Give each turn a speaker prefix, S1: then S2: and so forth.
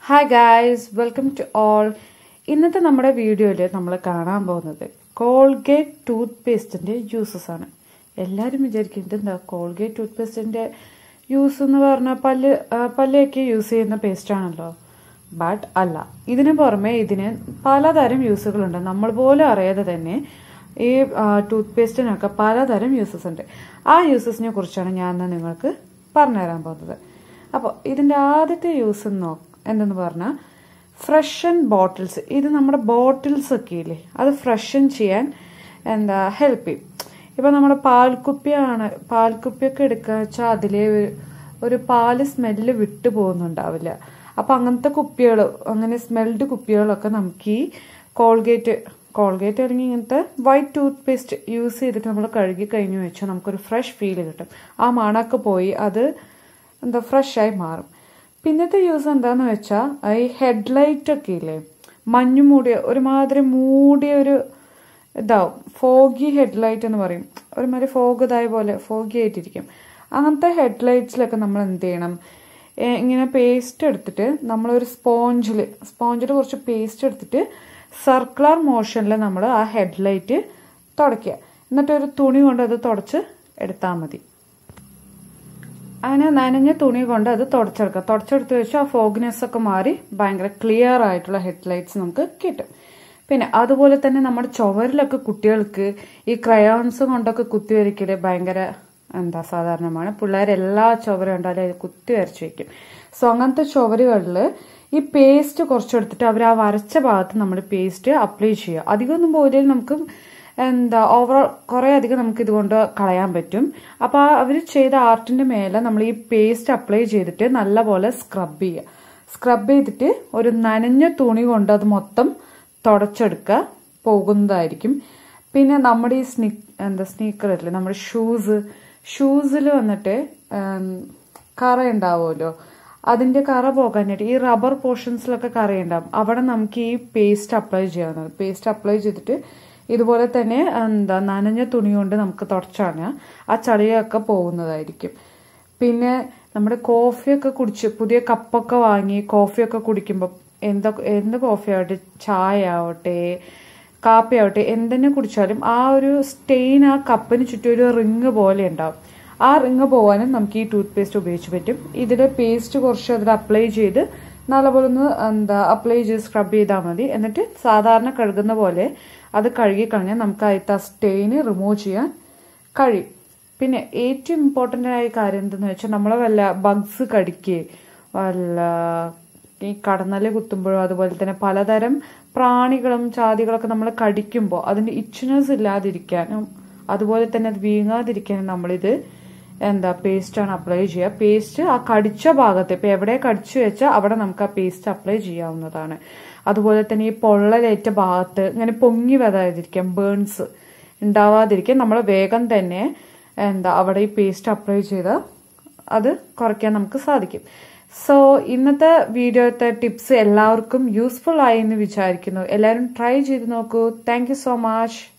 S1: hi guys welcome to all ഇന്നത്തെ നമ്മുടെ വീഡിയോയിൽ നമ്മൾ കാണാൻ പോകുന്നത് കോൾഗേറ്റ് ടൂത്ത് പേസ്റ്റിൻ്റെ യൂസസ് ആണ് എല്ലാവരും വിചാരിക്കുന്നത് എന്താ കോൾഗേറ്റ് ടൂത്ത് പേസ്റ്റിൻ്റെ യൂസ് എന്ന് പറഞ്ഞാൽ പല്ല് ആ, പല്ലൊക്കെ യൂസ് ചെയ്യുന്ന പേസ്റ്റ് ആണല്ലോ ബട്ട് അല്ല ഇതിന് പുറമെ ഇതിന് പലതരം യൂസുകളുണ്ട് നമ്മൾ പോലും അറിയാതെ തന്നെ ഈ ടൂത്ത് പേസ്റ്റിനൊക്കെ പലതരം യൂസസ് ഉണ്ട് ആ യൂസസിനെ കുറിച്ചാണ് ഞാൻ ഇന്ന് നിങ്ങൾക്ക് പറഞ്ഞുതരാൻ പോകുന്നത് അപ്പോൾ ഇതിൻ്റെ ആദ്യത്തെ യൂസ് നോ എന്തെന്ന് പറഞ്ഞാൽ ഫ്രഷൻ ബോട്ടിൽസ് ഇത് നമ്മുടെ ബോട്ടിൽസ് ഒക്കെ ഇല്ലേ അത് ഫ്രഷൻ ചെയ്യാൻ എന്താ ഹെൽപ്പ് ചെയ്യും ഇപ്പം നമ്മുടെ പാൽക്കുപ്പിയാണ് പാൽക്കുപ്പിയൊക്കെ എടുക്കുക വെച്ചാൽ അതിലെ ഒരു ഒരു പാല് സ്മെല്ല് വിട്ടു പോകുന്നുണ്ടാവില്ല അപ്പം അങ്ങനത്തെ കുപ്പികൾ അങ്ങനെ സ്മെൽഡ് കുപ്പികളൊക്കെ നമുക്ക് ഈ കോൾഗേറ്റ് കോൾഗേറ്റ് അല്ലെങ്കിൽ ഇങ്ങനത്തെ വൈറ്റ് ടൂത്ത് പേസ്റ്റ് യൂസ് ചെയ്തിട്ട് നമ്മൾ കഴുകി കഴിഞ്ഞു വെച്ചാൽ നമുക്കൊരു ഫ്രഷ് ഫീൽ കിട്ടും ആ മണമൊക്കെ പോയി അത് എന്താ ഫ്രഷായി മാറും പിന്നത്തെ യൂസ് എന്താന്ന് വെച്ചാൽ ഈ ഹെഡ്ലൈറ്റ് ഒക്കെ ഇല്ലേ മഞ്ഞു മൂടിയ ഒരുമാതിരി മൂടിയ ഒരു ഇതാവും ഫോഗി ഹെഡ്ലൈറ്റ് എന്ന് പറയും ഒരുമാതിരി ഫോഗ് ഇതായ പോലെ ഫോഗി ആയിട്ടിരിക്കും അങ്ങനത്തെ ഹെഡ്ലൈറ്റ്സിലൊക്കെ നമ്മൾ എന്ത് ചെയ്യണം ഏ, ഇങ്ങനെ പേസ്റ്റ് എടുത്തിട്ട് നമ്മളൊരു സ്പോഞ്ചിൽ സ്പോഞ്ചിൽ കുറച്ച് പേസ്റ്റ് എടുത്തിട്ട് സർക്കുലർ മോഷനിൽ നമ്മൾ ആ ഹെഡ്ലൈറ്റ് തുടയ്ക്കുക എന്നിട്ട് ഒരു തുണി കൊണ്ട് അത് തുടച്ച് എടുത്താൽ മതി അങ്ങനെ നനഞ്ഞ തുണി കൊണ്ട് അത് തുടച്ചെടുക്കുക തുടച്ചെടുത്ത് വെച്ചാൽ ആ ഫോഗ്നെസ് ഒക്കെ മാറി ഭയങ്കര ക്ലിയർ ആയിട്ടുള്ള ഹെഡ്ലൈറ്റ്സ് നമുക്ക് കിട്ടും പിന്നെ അതുപോലെ തന്നെ നമ്മുടെ ചുവരിലൊക്കെ കുട്ടികൾക്ക് ഈ ക്രയോൺസ് കൊണ്ടൊക്കെ കുത്തി വരയ്ക്കല് ഭയങ്കര എന്താ സാധാരണമാണ് പിള്ളേർ എല്ലാ ചുവരും ഉണ്ടാലും അത് കുത്തി വരച്ച് വെക്കും സോ അങ്ങനത്തെ ചുവരുകളിൽ ഈ പേസ്റ്റ് കുറച്ചെടുത്തിട്ട് അവർ ആ വരച്ച ഭാഗത്ത് നമ്മൾ പേസ്റ്റ് അപ്ലൈ ചെയ്യുക അധികമൊന്നും പോയില്ലെങ്കിൽ നമുക്ക് എന്താ ഓവറോൾ കുറേ അധികം നമുക്ക് ഇതുകൊണ്ട് കളയാൻ പറ്റും അപ്പോൾ അവർ ചെയ്ത ആർട്ടിന്റെ മേലെ നമ്മൾ ഈ പേസ്റ്റ് അപ്ലൈ ചെയ്തിട്ട് നല്ലപോലെ സ്ക്രബ് ചെയ്യുക സ്ക്രബ് ചെയ്തിട്ട് ഒരു നനഞ്ഞ തുണി കൊണ്ട് അത് മൊത്തം തുടച്ചെടുക്കുക പോകുന്നതായിരിക്കും പിന്നെ നമ്മുടെ ഈ സ്നി എന്താ സ്നീക്കർ ഇല്ലേ നമ്മുടെ ഷൂസ് ഷൂസിൽ വന്നിട്ട് ഉം, കറ ഉണ്ടാവുമല്ലോ അതിന്റെ കറ പോകാനായിട്ട് ഈ റബ്ബർ പോർഷൻസിലൊക്കെ കറയുണ്ടാവും അവിടെ നമുക്ക് ഈ പേസ്റ്റ് അപ്ലൈ ചെയ്യാവുന്നത് പേസ്റ്റ് അപ്ലൈ ചെയ്തിട്ട് ഇതുപോലെ തന്നെ എന്താ നനഞ്ഞ തുണി കൊണ്ട് നമുക്ക് തുടച്ചാണ് ആ ചളിയൊക്കെ പോകുന്നതായിരിക്കും പിന്നെ നമ്മുടെ കോഫിയൊക്കെ കുടിച്ച് പുതിയ കപ്പൊക്കെ വാങ്ങി കോഫിയൊക്കെ കുടിക്കുമ്പോൾ എന്താ എന്ത് കോഫി ആവട്ടെ ചായ ആവട്ടെ കാപ്പി ആവട്ടെ എന്തെന്നെ കുടിച്ചാലും ആ ഒരു സ്റ്റെയിൻ ആ കപ്പിന് ചുറ്റും ഒരു റിങ് പോലെ ഉണ്ടാവും ആ റിങ് പോകാനും നമുക്ക് ഈ ടൂത്ത് പേസ്റ്റ് ഉപയോഗിച്ച് പറ്റും ഇതിൽ പേസ്റ്റ് കുറച്ച് അതിൽ അപ്ലൈ ചെയ്ത് നല്ലപോലെ ഒന്ന് എന്താ അപ്ലൈ ചെയ്ത് സ്ക്രബ് ചെയ്താൽ മതി എന്നിട്ട് സാധാരണ കഴുകുന്ന പോലെ അത് കഴുകി കളഞ്ഞാൽ നമുക്ക് അതിലത്തെ ആ സ്റ്റെയിന് റിമൂവ് ചെയ്യാൻ കഴിയും പിന്നെ ഏറ്റവും ഇമ്പോർട്ടൻ്റ് ആയ കാര്യം എന്തെന്ന് വെച്ചാൽ നമ്മളെ വല്ല ബഗ്സ് കടിക്കുകയെ വല്ല ഈ കടന്നല് കുത്തുമ്പോഴോ അതുപോലെ തന്നെ പലതരം പ്രാണികളും ചാതികളൊക്കെ നമ്മൾ കടിക്കുമ്പോൾ അതിന്റെ ഇച്ച്നെസ് ഇല്ലാതിരിക്കാനും അതുപോലെ തന്നെ അത് വീങ്ങാതിരിക്കാനും നമ്മളിത് എന്താ പേസ്റ്റ് ആണ് അപ്ലൈ ചെയ്യുക പേസ്റ്റ് ആ കടിച്ച ഭാഗത്ത് ഇപ്പൊ എവിടെ കടിച്ചു വെച്ചാൽ അവിടെ നമുക്ക് ആ പേസ്റ്റ് അപ്ലൈ ചെയ്യാവുന്നതാണ് അതുപോലെ തന്നെ ഈ പൊള്ളലേറ്റ ഭാഗത്ത് ഇങ്ങനെ പൊങ്ങി വരാതിരിക്കാൻ ബേൺസ് ഉണ്ടാവാതിരിക്കാൻ നമ്മൾ വേഗം തന്നെ എന്താ അവിടെ ഈ പേസ്റ്റ് അപ്ലൈ ചെയ്ത് അത് കുറയ്ക്കാൻ നമുക്ക് സാധിക്കും സോ ഇന്നത്തെ വീഡിയോത്തെ ടിപ്സ് എല്ലാവർക്കും യൂസ്ഫുൾ ആയി എന്ന് വിചാരിക്കുന്നു എല്ലാവരും ട്രൈ ചെയ്ത് നോക്കൂ താങ്ക് സോ മച്ച്